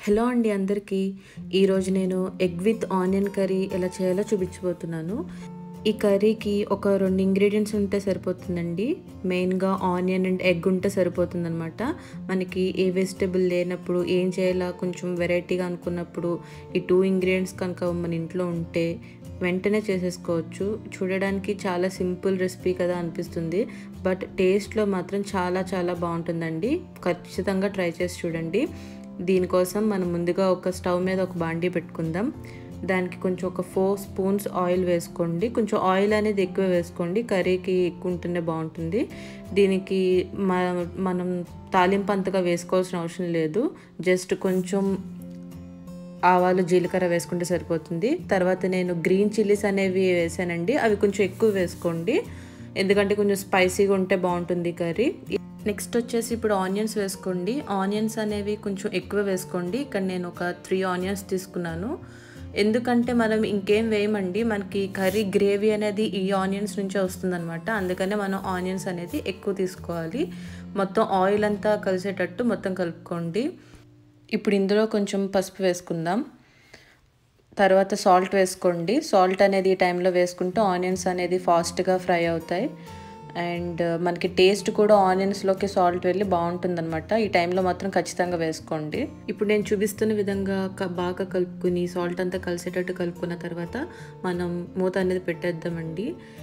hello అండి అందరికీ ఈరోజు నేను ఎగ్ విత్ ఆనియన్ కర్రీ ఎలా చేయాలో చూపించబోతున్నాను ఈ కర్రీకి ఒక రెండు ఇంగ్రీడియంట్స్ ఉంటే సరిపోతుందండి మెయిన్గా ఆనియన్ అండ్ ఎగ్ ఉంటే సరిపోతుందనమాట మనకి ఏ వెజిటబుల్ లేనప్పుడు ఏం చేయాలా కొంచెం వెరైటీగా అనుకున్నప్పుడు ఈ టూ ఇంగ్రీడియంట్స్ కనుక మన ఇంట్లో ఉంటే వెంటనే చేసేసుకోవచ్చు చూడడానికి చాలా సింపుల్ రెసిపీ కదా అనిపిస్తుంది బట్ టేస్ట్లో మాత్రం చాలా చాలా బాగుంటుందండి ఖచ్చితంగా ట్రై చేసి చూడండి దీనికోసం మనం ముందుగా ఒక స్టవ్ మీద ఒక బాండీ పెట్టుకుందాం దానికి కొంచెం ఒక ఫోర్ స్పూన్స్ ఆయిల్ వేసుకోండి కొంచెం ఆయిల్ అనేది ఎక్కువ వేసుకోండి కర్రీకి ఎక్కువ ఉంటేనే బాగుంటుంది దీనికి మనం తాలింపు అంతగా వేసుకోవాల్సిన అవసరం లేదు జస్ట్ కొంచెం ఆవాలు జీలకర్ర వేసుకుంటే సరిపోతుంది తర్వాత నేను గ్రీన్ చిల్లీస్ అనేవి వేసానండి అవి కొంచెం ఎక్కువ వేసుకోండి ఎందుకంటే కొంచెం స్పైసీగా ఉంటే బాగుంటుంది కర్రీ నెక్స్ట్ వచ్చేసి ఇప్పుడు ఆనియన్స్ వేసుకోండి ఆనియన్స్ అనేవి కొంచెం ఎక్కువ వేసుకోండి ఇక్కడ నేను ఒక త్రీ ఆనియన్స్ తీసుకున్నాను ఎందుకంటే మనం ఇంకేం వేయమండి మనకి కర్రీ గ్రేవీ అనేది ఈ ఆనియన్స్ నుంచే వస్తుందన్నమాట అందుకనే మనం ఆనియన్స్ అనేది ఎక్కువ తీసుకోవాలి మొత్తం ఆయిల్ అంతా కలిసేటట్టు మొత్తం కలుపుకోండి ఇప్పుడు ఇందులో కొంచెం పసుపు వేసుకుందాం తర్వాత సాల్ట్ వేసుకోండి సాల్ట్ అనేది ఈ టైంలో వేసుకుంటే ఆనియన్స్ అనేది ఫాస్ట్గా ఫ్రై అవుతాయి అండ్ మనకి టేస్ట్ కూడా ఆనియన్స్లోకి సాల్ట్ వెళ్ళి బాగుంటుందన్నమాట ఈ టైంలో మాత్రం ఖచ్చితంగా వేసుకోండి ఇప్పుడు నేను చూపిస్తున్న విధంగా బాగా కలుపుకుని సాల్ట్ అంతా కలిసేటట్టు కలుపుకున్న తర్వాత మనం మూత అనేది పెట్టేద్దామండి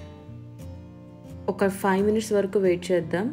ఒక ఫైవ్ మినిట్స్ వరకు వెయిట్ చేద్దాం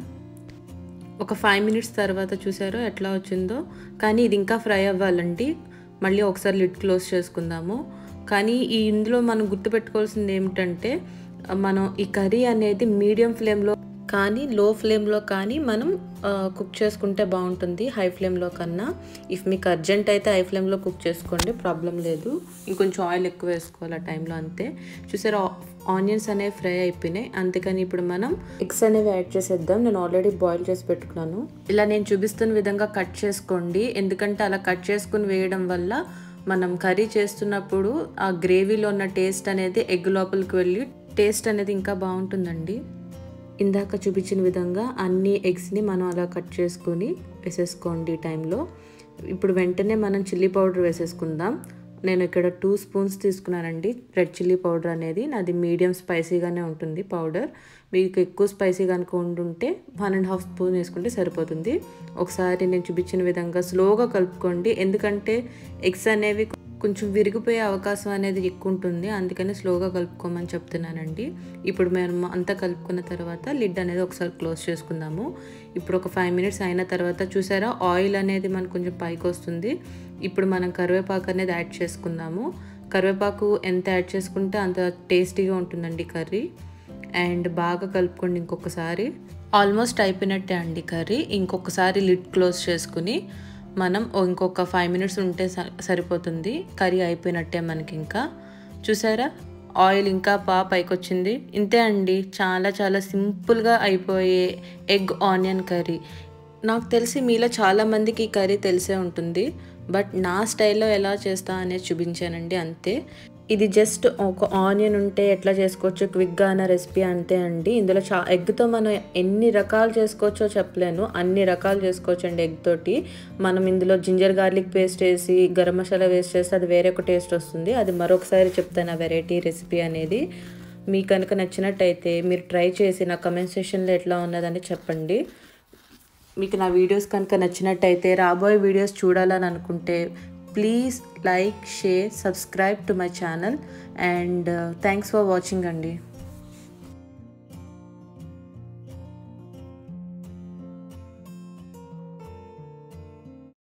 ఒక ఫైవ్ మినిట్స్ తర్వాత చూసారో ఎట్లా వచ్చిందో కానీ ఇది ఇంకా ఫ్రై అవ్వాలండి మళ్ళీ ఒకసారి లిడ్ క్లోజ్ చేసుకుందాము కానీ ఈ ఇందులో మనం గుర్తుపెట్టుకోవాల్సింది ఏమిటంటే మనం ఈ కర్రీ అనేది మీడియం ఫ్లేమ్లో కానీ లో ఫ్లేమ్లో కానీ మనం కుక్ చేసుకుంటే బాగుంటుంది హై ఫ్లేమ్లో కన్నా ఇఫ్ మీకు అర్జెంట్ అయితే హై ఫ్లేమ్లో కుక్ చేసుకోండి ప్రాబ్లం లేదు ఇంకొంచెం ఆయిల్ ఎక్కువ వేసుకోవాలి ఆ టైంలో అంతే చూసారా ఆనియన్స్ అనేవి ఫ్రై అయిపోయినాయి అందుకని ఇప్పుడు మనం ఎగ్స్ అనేవి యాడ్ చేసేద్దాం నేను ఆల్రెడీ బాయిల్ చేసి పెట్టుకున్నాను ఇలా నేను చూపిస్తున్న విధంగా కట్ చేసుకోండి ఎందుకంటే అలా కట్ చేసుకుని వేయడం వల్ల మనం కర్రీ చేస్తున్నప్పుడు ఆ గ్రేవీలో ఉన్న టేస్ట్ అనేది ఎగ్ లోపలికి వెళ్ళి టేస్ట్ అనేది ఇంకా బాగుంటుందండి ఇందాక చూపించిన విధంగా అన్ని ఎగ్స్ని మనం అలా కట్ చేసుకొని వేసేసుకోండి ఈ టైంలో ఇప్పుడు వెంటనే మనం చిల్లీ పౌడర్ వేసేసుకుందాం నేను ఇక్కడ టూ స్పూన్స్ తీసుకున్నానండి రెడ్ చిల్లీ పౌడర్ అనేది నాది మీడియం స్పైసీగానే ఉంటుంది పౌడర్ మీకు ఎక్కువ స్పైసీగా అనుకుంటుంటే వన్ అండ్ హాఫ్ స్పూన్ వేసుకుంటే సరిపోతుంది ఒకసారి నేను చూపించిన విధంగా స్లోగా కలుపుకోండి ఎందుకంటే ఎగ్స్ అనేవి కొంచెం విరిగిపోయే అవకాశం అనేది ఎక్కువ ఉంటుంది అందుకని స్లోగా కలుపుకోమని చెప్తున్నానండి ఇప్పుడు మేము అంతా కలుపుకున్న తర్వాత లిడ్ అనేది ఒకసారి క్లోజ్ చేసుకుందాము ఇప్పుడు ఒక ఫైవ్ మినిట్స్ అయిన తర్వాత చూసారా ఆయిల్ అనేది మనకు కొంచెం పైకి వస్తుంది ఇప్పుడు మనం కరివేపాకు అనేది యాడ్ చేసుకుందాము కరివేపాకు ఎంత యాడ్ చేసుకుంటే అంత టేస్టీగా ఉంటుందండి కర్రీ అండ్ బాగా కలుపుకోండి ఇంకొకసారి ఆల్మోస్ట్ అయిపోయినట్టే అండి కర్రీ ఇంకొకసారి లిడ్ క్లోజ్ చేసుకుని మనం ఇంకొక ఫైవ్ మినిట్స్ ఉంటే సరిపోతుంది కర్రీ అయిపోయినట్టే మనకి ఇంకా చూసారా ఆయిల్ ఇంకా బాగా పైకి వచ్చింది ఇంతే అండి చాలా చాలా సింపుల్గా అయిపోయే ఎగ్ ఆనియన్ కర్రీ నాకు తెలిసి మీలో చాలామందికి ఈ కర్రీ తెలిసే ఉంటుంది బట్ నా స్టైల్లో ఎలా చేస్తా అనేది చూపించానండి అంతే ఇది జస్ట్ ఒక ఆనియన్ ఉంటే ఎట్లా చేసుకోవచ్చు క్విక్గా అన్న రెసిపీ అంతే అండి ఇందులో చా ఎగ్తో మనం ఎన్ని రకాలు చేసుకోవచ్చో చెప్పలేను అన్ని రకాలు చేసుకోవచ్చు అండి ఎగ్ తోటి మనం ఇందులో జింజర్ గార్లిక్ పేస్ట్ వేసి గరం మసాలా వేస్ట్ చేస్తే అది వేరే ఒక టేస్ట్ వస్తుంది అది మరొకసారి చెప్తాను ఆ వెరైటీ రెసిపీ అనేది మీకు కనుక నచ్చినట్టయితే మీరు ట్రై చేసి నా కమెంట్ సెషన్లో ఎట్లా ఉన్నదని చెప్పండి మీకు నా వీడియోస్ కనుక నచ్చినట్టయితే రాబోయే వీడియోస్ చూడాలని అనుకుంటే please like share subscribe to my channel and thanks for watching అండి